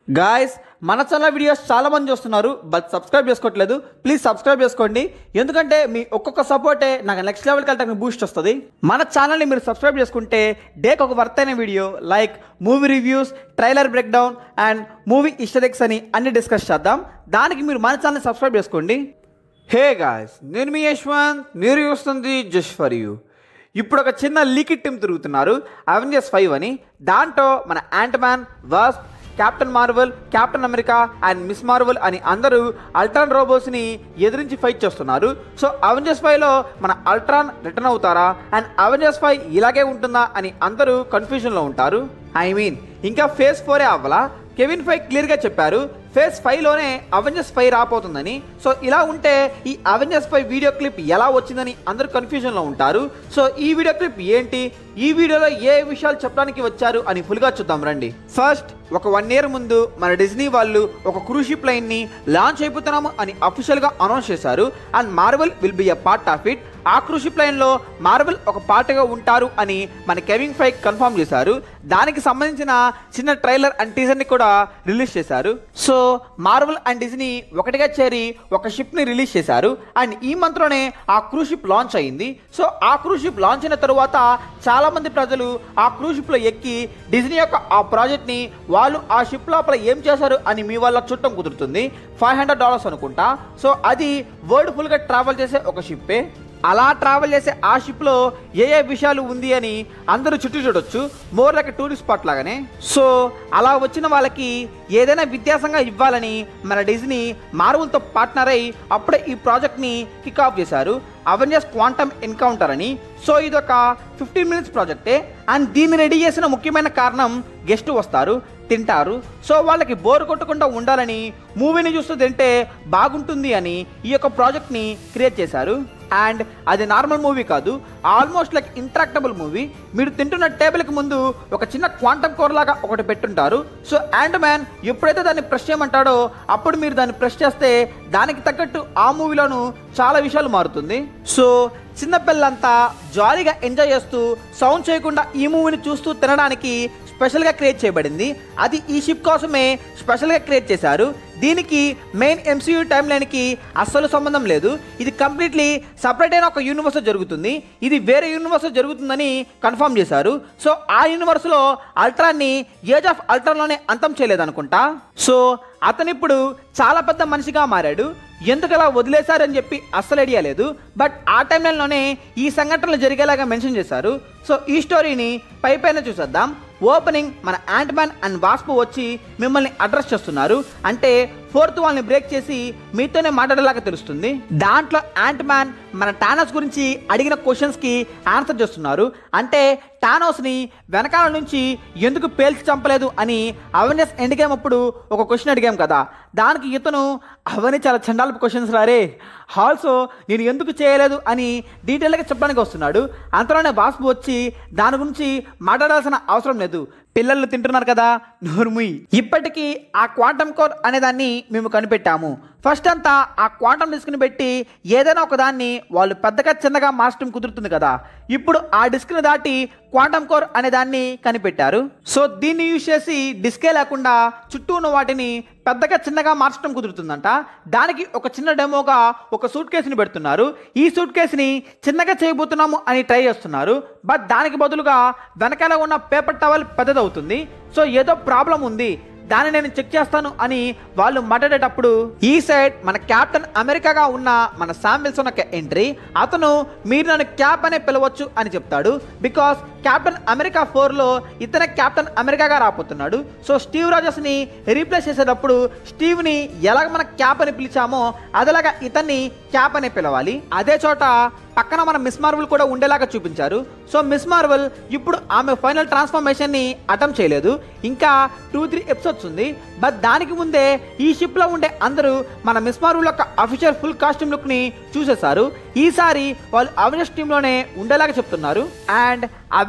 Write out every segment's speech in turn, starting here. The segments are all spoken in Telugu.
గాయస్ మన ఛానల్ వీడియోస్ చాలా మంది చూస్తున్నారు బట్ సబ్స్క్రైబ్ చేసుకోవట్లేదు ప్లీజ్ సబ్స్క్రైబ్ చేసుకోండి ఎందుకంటే మీ ఒక్కొక్క సపోర్టే నాకు నెక్స్ట్ లెవెల్కి వెళ్ళడానికి బూస్ట్ వస్తుంది మన ఛానల్ని మీరు సబ్స్క్రైబ్ చేసుకుంటే డేకి ఒక వర్త్ అయిన video like movie reviews trailer breakdown and movie ఇస్టరిక్స్ అని అన్ని డిస్కస్ చేద్దాం దానికి మీరు మన ఛానల్ని సబ్స్క్రైబ్ చేసుకోండి హే గాయస్ నేను మీ యశ్వంత్ మీరు చూస్తుంది జస్ట్ ఫర్ యూ ఇప్పుడు ఒక చిన్న లీకిడ్ టీం తిరుగుతున్నారు అవెంజర్స్ ఫైవ్ అని దాంట్లో మన Ant Man was Captain Marvel Captain America and Miss Marvel అని అందరూ అల్ట్రాన్ రోబోస్ని ఎదిరించి ఫైట్ చేస్తున్నారు సో అవెంజర్స్ ఫైవ్లో మన అల్ట్రాన్ రిటర్న్ అవుతారా అండ్ అవెంజర్స్ ఫైవ్ ఇలాగే ఉంటుందా అని అందరూ కన్ఫ్యూజన్లో ఉంటారు ఐ మీన్ ఇంకా ఫేజ్ ఫోరే అవ్వాలా కెవిన్ ఫైవ్ క్లియర్గా చెప్పారు ఫేజ్ ఫైవ్లోనే అవెంజర్స్ ఫైవ్ రాబోతుందని సో ఇలా ఉంటే ఈ అవెంజర్స్ ఫైవ్ వీడియో క్లిప్ ఎలా వచ్చిందని అందరూ కన్ఫ్యూజన్లో ఉంటారు సో ఈ వీడియో క్లిప్ ఏంటి ఈ వీడియోలో ఏ విషయాలు చెప్పడానికి వచ్చారు అని ఫుల్గా చూద్దాం రండి ఫస్ట్ ఒక వన్ ఇయర్ ముందు మన డిజ్నీ వాళ్ళు ఒక క్రూజ్ షిప్ లైన్ని లాంచ్ అయిపోతున్నాము అని అఫీషియల్గా అనౌన్స్ చేశారు and Marvel will be a part of it ఆ క్రూజ్ షిప్ లైన్లో మార్వెల్ ఒక పార్ట్గా ఉంటారు అని మన కెవిన్ ఫైవ్ కన్ఫర్మ్ చేశారు దానికి సంబంధించిన చిన్న ట్రైలర్ అండ్ టీజర్ని కూడా రిలీజ్ చేశారు సో మార్వెల్ అండ్ డిజ్నీ ఒకటిగా చేరి ఒక షిప్ని రిలీజ్ చేశారు అండ్ ఈ మంత్లోనే ఆ క్రూజ్ షిప్ లాంచ్ అయింది సో ఆ క్రూజ్ షిప్ లాంచ్ అయిన తరువాత చాలా మంది ప్రజలు ఆ క్రూజ్ షిప్లో ఎక్కి డిజ్నీ యొక్క ఆ ప్రాజెక్ట్ని వాళ్ళు ఆ షిప్ లోపల ఏం చేశారు అని మీ వాళ్ళ చుట్టం కుదురుతుంది ఫైవ్ హండ్రెడ్ డాలర్స్ అనుకుంటా సో అది వరల్డ్ ఫుల్గా ట్రావెల్ చేసే ఒక షిప్పే అలా ట్రావెల్ చేసే ఆ షిప్లో ఏ ఏ విషయాలు ఉంది అని అందరూ చుట్టూ చూడొచ్చు మోర్ లైక్ టూరిస్ట్ స్పాట్ లాగానే సో అలా వచ్చిన వాళ్ళకి ఏదైనా విత్యాసంగా ఇవ్వాలని మన డిజ్నీ మార్వల్తో పార్ట్నర్ అయి అప్పుడే ఈ ప్రాజెక్ట్ని కిక్ ఆఫ్ చేశారు అవెంజర్స్ క్వాంటమ్ ఎన్కౌంటర్ అని సో ఇది ఒక ఫిఫ్టీన్ మినిట్స్ ప్రాజెక్టే అండ్ దీన్ని రెడీ చేసిన ముఖ్యమైన కారణం గెస్ట్ వస్తారు తింటారు సో వాళ్ళకి బోర్ కొట్టకుండా ఉండాలని మూవీని చూస్తూ తింటే బాగుంటుంది అని ఈ యొక్క ప్రాజెక్ట్ని క్రియేట్ చేశారు అండ్ అది నార్మల్ మూవీ కాదు ఆల్మోస్ట్ లైక్ ఇంట్రాక్టబుల్ మూవీ మీరు తింటున్న టేబుల్కి ముందు ఒక చిన్న క్వాంటమ్ కోర్ లాగా ఒకటి పెట్టుంటారు సో యాండ్ మ్యాన్ ఎప్పుడైతే దాన్ని ప్రెస్ చేయమంటాడో అప్పుడు మీరు దాన్ని ప్రెస్ చేస్తే దానికి తగ్గట్టు ఆ మూవీలోను చాలా విషయాలు మారుతుంది సో చిన్నపిల్లంతా జాలీగా ఎంజాయ్ చేస్తూ సౌండ్ చేయకుండా ఈ మూవీని చూస్తూ తినడానికి స్పెషల్గా క్రియేట్ చేయబడింది అది ఈ షిప్ కోసమే స్పెషల్గా క్రియేట్ చేశారు దీనికి మెయిన్ ఎంసీయూ టైం లైన్కి అస్సలు సంబంధం లేదు ఇది కంప్లీట్లీ సపరేట్ అయిన ఒక యూనివర్స్లో జరుగుతుంది ఇది వేరే యూనివర్స్లో జరుగుతుందని కన్ఫర్మ్ చేశారు సో ఆ యూనివర్స్లో అల్ట్రాన్ని ఏజ్ ఆఫ్ అల్ట్రాలోనే అంతం చేయలేదనుకుంటా సో అతను ఇప్పుడు చాలా పెద్ద మనిషిగా మారాడు ఎందుకు అలా వదిలేశారని చెప్పి అస్సలు ఐడియా లేదు బట్ ఆ టైంలలోనే ఈ సంఘటనలు జరిగేలాగా మెన్షన్ చేశారు సో ఈ స్టోరీని పై పైన చూసేద్దాం ఓపెనింగ్ మన యాంట్ మ్యాన్ అండ్ వాస్పు వచ్చి మిమ్మల్ని అడ్రస్ చేస్తున్నారు అంటే ఫోర్త్ వాళ్ళని బ్రేక్ చేసి మీతోనే మాట్లాడేలాగా తెలుస్తుంది దాంట్లో యాంట్ మ్యాన్ మన టానస్ గురించి అడిగిన క్వశ్చన్స్కి ఆన్సర్ చేస్తున్నారు అంటే టానోస్ని వెనకాల నుంచి ఎందుకు పేల్చి చంపలేదు అని అవెంజర్స్ ఎండ్ గేమ్ అప్పుడు ఒక క్వశ్చన్ అడిగాం కదా దానికి ఇతను అవన్నీ చాలా చండాలపు క్వశ్చన్స్ రారే ఆల్సో నేను ఎందుకు చేయలేదు అని డీటెయిల్గా చెప్పడానికి వస్తున్నాడు అంతలోనే బాస్పు వచ్చి దాని గురించి మాట్లాడాల్సిన అవసరం లేదు పిల్లలు తింటున్నారు కదా నోర్ముయ్ ఇప్పటికీ ఆ క్వాంటమ్ కోర్ అనే దాన్ని మేము కనిపెట్టాము ఫస్ట్ అంతా ఆ క్వాంటమ్ డిస్క్ని పెట్టి ఏదైనా ఒక దాన్ని వాళ్ళు పెద్దగా చిన్నగా మార్చడం కుదురుతుంది కదా ఇప్పుడు ఆ డిస్క్ని దాటి క్వాంటమ్ కోర్ అనే దాన్ని కనిపెట్టారు సో దీన్ని యూజ్ చేసి డిస్కే లేకుండా చుట్టూ ఉన్న వాటిని పెద్దగా చిన్నగా మార్చడం కుదురుతుందంట దానికి ఒక చిన్న డెమోగా ఒక సూట్ కేసుని పెడుతున్నారు ఈ సూట్ కేసుని చిన్నగా చేయబోతున్నాము అని ట్రై చేస్తున్నారు బట్ దానికి బదులుగా వెనకాల ఉన్న పేపర్ టవల్ పెద్దదవుతుంది సో ఏదో ప్రాబ్లం ఉంది దాన్ని నేను చెక్ చేస్తాను అని వాళ్ళు మాట్లాడేటప్పుడు ఈ సైడ్ మన క్యాప్టెన్ అమెరికాగా ఉన్న మన శామ్ విల్సన్ ఒక ఎంట్రీ అతను మీరు నన్ను క్యాప్ అనే పిలవచ్చు అని చెప్తాడు బికాస్ క్యాప్టెన్ అమెరికా ఫోర్లో ఇతనే క్యాప్టెన్ అమెరికాగా రాబోతున్నాడు సో స్టీవ్ రాజర్స్ని రీప్లేస్ చేసేటప్పుడు స్టీవ్ని ఎలాగ మన క్యాప్ అని పిలిచామో అదేలాగా ఇతన్ని క్యాప్ అనే పిలవాలి అదే చోట పక్కన మన మిస్ మార్వల్ కూడా ఉండేలాగా చూపించారు సో మిస్ మార్వల్ ఇప్పుడు ఆమె ఫైనల్ ట్రాన్స్ఫర్మేషన్ని అటెంప్ట్ చేయలేదు ఇంకా టూ త్రీ ఎపిసోడ్స్ ఉంది బట్ దానికి ముందే ఈ షిప్లో ఉండే అందరూ మన మిస్ మార్వల్ యొక్క అఫీషియల్ ఫుల్ కాస్ట్యూమ్ లుక్ని చూసేశారు ఈసారి వాళ్ళు అవెంజర్స్ టీంలోనే ఉండేలాగా చెప్తున్నారు అండ్ అవెంజర్స్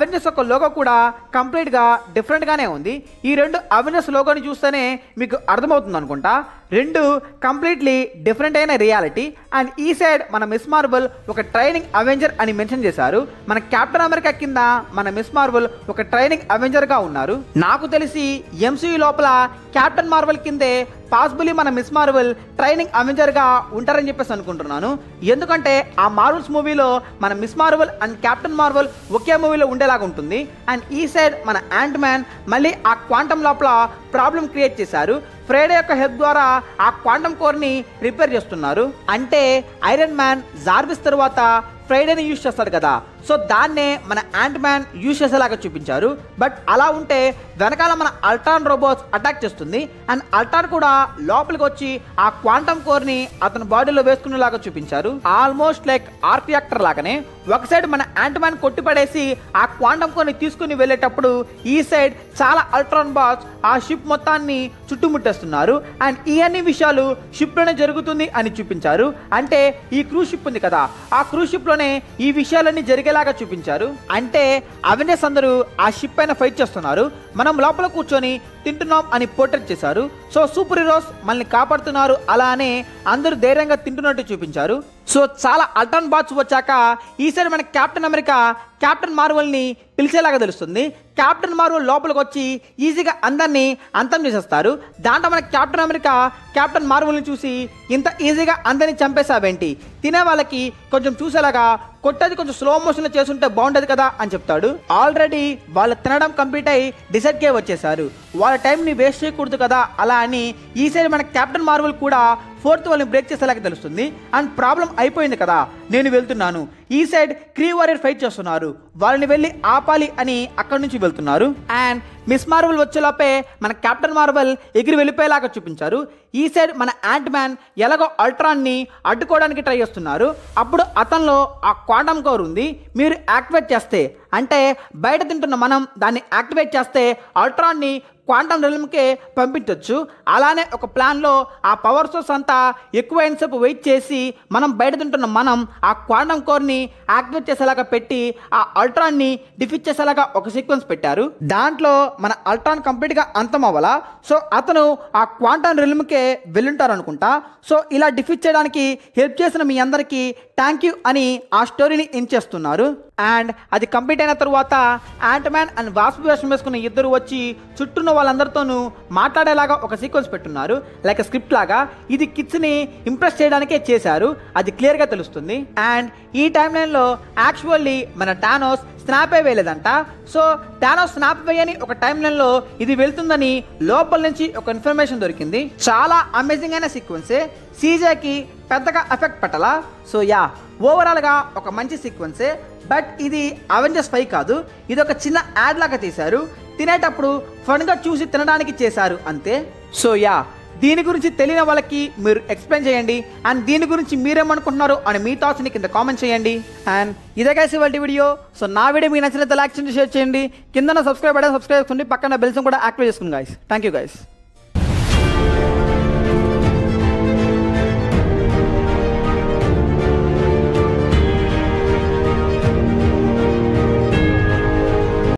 అవెంజర్స్ యొక్క లోగో కూడా కంప్లీట్గా డిఫరెంట్గానే ఉంది ఈ రెండు అవెంజర్స్ లోగోని చూస్తేనే మీకు అర్థమవుతుంది అనుకుంటా రెండు కంప్లీట్లీ డిఫరెంట్ అయిన రియాలిటీ అండ్ ఈ సైడ్ మన మిస్ మార్బుల్ ఒక ట్రైనింగ్ అవెంజర్ అని మెన్షన్ చేశారు మన కెప్టెన్ అమెరికా కింద మన మిస్ మార్బుల్ ఒక ట్రైనింగ్ అవెంజర్గా ఉన్నారు నాకు తెలిసి ఎంసీయూ లోపల కెప్టెన్ మార్వల్ కిందే పాసిబుల్లీ మన మిస్ మార్వెల్ ట్రైనింగ్ అవెంజర్గా ఉంటారని చెప్పేసి అనుకుంటున్నాను ఎందుకంటే ఆ మార్వల్స్ మూవీలో మన Miss Marvel and Captain Marvel ఒకే మూవీలో ఉండేలాగా ఉంటుంది అండ్ ఈ సైడ్ మన యాంట్ మ్యాన్ మళ్ళీ ఆ క్వాంటమ్ లోపల ప్రాబ్లం క్రియేట్ చేశారు ఫ్రైడే యొక్క హెల్ప్ ద్వారా ఆ క్వాంటమ్ కోర్ని రిపేర్ చేస్తున్నారు అంటే ఐరన్ మ్యాన్ జార్విస్ తర్వాత ఫ్రైడేని యూజ్ చేస్తాడు కదా సో దాన్నే మన యాంట్ మ్యాన్ యూజ్ చేసేలాగా చూపించారు బట్ అలా ఉంటే వెనకాల మన అల్ట్రాన్ రోబోట్స్ అటాక్ చేస్తుంది అండ్ అల్ట్రాన్ కూడా లోపలికి వచ్చి ఆ క్వాంటమ్ కోర్ని అతని బాడీలో వేసుకునేలాగా చూపించారు ఆల్మోస్ట్ లైక్ ఆర్క్ రియాక్టర్ లాగానే ఒక సైడ్ మన యాంట్ మ్యాన్ కొట్టిపడేసి ఆ క్వాంటమ్ కోర్ని తీసుకుని వెళ్ళేటప్పుడు ఈ సైడ్ చాలా అల్ట్రాన్ బాస్ ఆ షిప్ మొత్తాన్ని చుట్టుముట్టేస్తున్నారు అండ్ ఈ అన్ని విషయాలు షిప్ లోనే జరుగుతుంది అని చూపించారు అంటే ఈ క్రూజ్ షిప్ ఉంది కదా ఆ క్రూజ్ షిప్ లోనే ఈ విషయాలన్నీ జరిగేలాగా చూపించారు అంటే అవెంజర్స్ అందరూ ఆ షిప్ పైన ఫైట్ చేస్తున్నారు మనం లోపల కూర్చొని తింటున్నాం అని పోర్ట్రేట్ చేశారు సో సూపర్ హీరోస్ మనల్ని కాపాడుతున్నారు అలా అని అందరూ ధైర్యంగా తింటున్నట్టు చూపించారు సో చాలా అల్టర్న్ బాట్స్ వచ్చాక ఈ సైడ్ మన కెప్టెన్ అమెరికా కెప్టెన్ మార్వల్ని పిలిచేలాగా తెలుస్తుంది కెప్టెన్ మార్వల్ లోపలికి వచ్చి ఈజీగా అందరినీ అంతం చేసేస్తారు దాంట్లో మన కెప్టెన్ అమెరికా కెప్టెన్ మార్వల్ని చూసి ఇంత ఈజీగా అందరినీ చంపేశావేంటి తినే వాళ్ళకి కొంచెం చూసేలాగా కొట్టేది కొంచెం స్లో మోషన్లో చేస్తుంటే బాగుండదు కదా అని చెప్తాడు ఆల్రెడీ వాళ్ళు తినడం కంప్లీట్ అయి డిసైడ్కే వచ్చేసారు వాళ్ళ టైంని వేస్ట్ చేయకూడదు కదా అలా అని ఈ సైడ్ మన కెప్టెన్ మార్వల్ కూడా ఫోర్త్ వాళ్ళని బ్రేక్ చేసేలాగా తెలుస్తుంది అండ్ ప్రాబ్లం అయిపోయింది కదా నేను వెళ్తున్నాను ఈ సైడ్ క్రీ వారియర్ ఫైట్ చేస్తున్నారు వాళ్ళని వెళ్ళి ఆపాలి అని అక్కడి నుంచి వెళ్తున్నారు అండ్ మిస్ మార్వల్ వచ్చేలోపే మన కెప్టెన్ మార్వల్ ఎగిరి వెళ్ళిపోయేలాగా చూపించారు ఈ సైడ్ మన యాంట్ మ్యాన్ ఎలాగో అల్ట్రాన్ని అడ్డుకోవడానికి ట్రై చేస్తున్నారు అప్పుడు అతనిలో ఆ క్వాంటమ్ కోర్ ఉంది మీరు యాక్టివేట్ చేస్తే అంటే బయట తింటున్న మనం దాన్ని యాక్టివేట్ చేస్తే అల్ట్రాన్ని క్వాంటమ్ రెల్మ్కే పంపించవచ్చు అలానే ఒక ప్లాన్లో ఆ పవర్ సోర్స్ అంతా ఎక్కువ సేపు వెయిట్ చేసి మనం బయట తింటున్న మనం ఆ క్వాంటమ్ కోర్ని యాక్టివేట్ చేసేలాగా పెట్టి ఆ అల్ట్రాన్ని డిఫీట్ చేసేలాగా ఒక సీక్వెన్స్ పెట్టారు దాంట్లో మన అల్ట్రాన్ కంప్లీట్గా అంతం అవ్వాలా సో అతను ఆ క్వాంటమ్ రెల్మ్కే వెళ్ళుంటారు అనుకుంటా సో ఇలా డిఫీట్ చేయడానికి హెల్ప్ చేసిన మీ అందరికీ థ్యాంక్ యూ అని ఆ స్టోరీని ఎండ్ చేస్తున్నారు అండ్ అది కంప్లీట్ అయిన తర్వాత యాంట్ మ్యాన్ అండ్ వాస్పు వేషం వేసుకున్న ఇద్దరు వచ్చి చుట్టూన్న వాళ్ళందరితోనూ మాట్లాడేలాగా ఒక సీక్వెన్స్ పెట్టున్నారు లైక్ స్క్రిప్ట్ లాగా ఇది కిడ్స్ని ఇంప్రెస్ చేయడానికే చేశారు అది క్లియర్గా తెలుస్తుంది అండ్ ఈ టైం లైన్లో యాక్చువల్లీ మన టానోస్ స్నాపే వేయలేదంట సో టానోస్ స్నాప్ వేయని ఒక టైం లైన్లో ఇది వెళ్తుందని లోపల నుంచి ఒక ఇన్ఫర్మేషన్ దొరికింది చాలా అమేజింగ్ అయిన సీక్వెన్సే సీజేకి పెద్దగా ఎఫెక్ట్ పెట్టాలా సో యా ఓవరాల్గా ఒక మంచి సీక్వెన్సే బట్ ఇది అవెంజర్స్ ఫైవ్ కాదు ఇది ఒక చిన్న యాడ్ లాగా తీశారు తినేటప్పుడు ఫన్గా చూసి తినడానికి చేశారు అంతే సో యా దీని గురించి తెలియని వాళ్ళకి మీరు ఎక్స్ప్లెయిన్ చేయండి అండ్ దీని గురించి మీరేమనుకుంటున్నారు అని మీ థాట్స్ని కింద కామెంట్ చేయండి అండ్ ఇదే కలిసి వాళ్ళ వీడియో సో నా వీడియో మీకు నచ్చినట్టు లైక్ చేయండి షేర్ చేయండి కింద సబ్స్క్రైబ్ అయ్యా సబ్స్క్రైబ్ చేసుకోండి పక్కన బెల్స్ కూడా యాక్టివేట్ చేసుకోండి గైస్ థ్యాంక్ యూ గైస్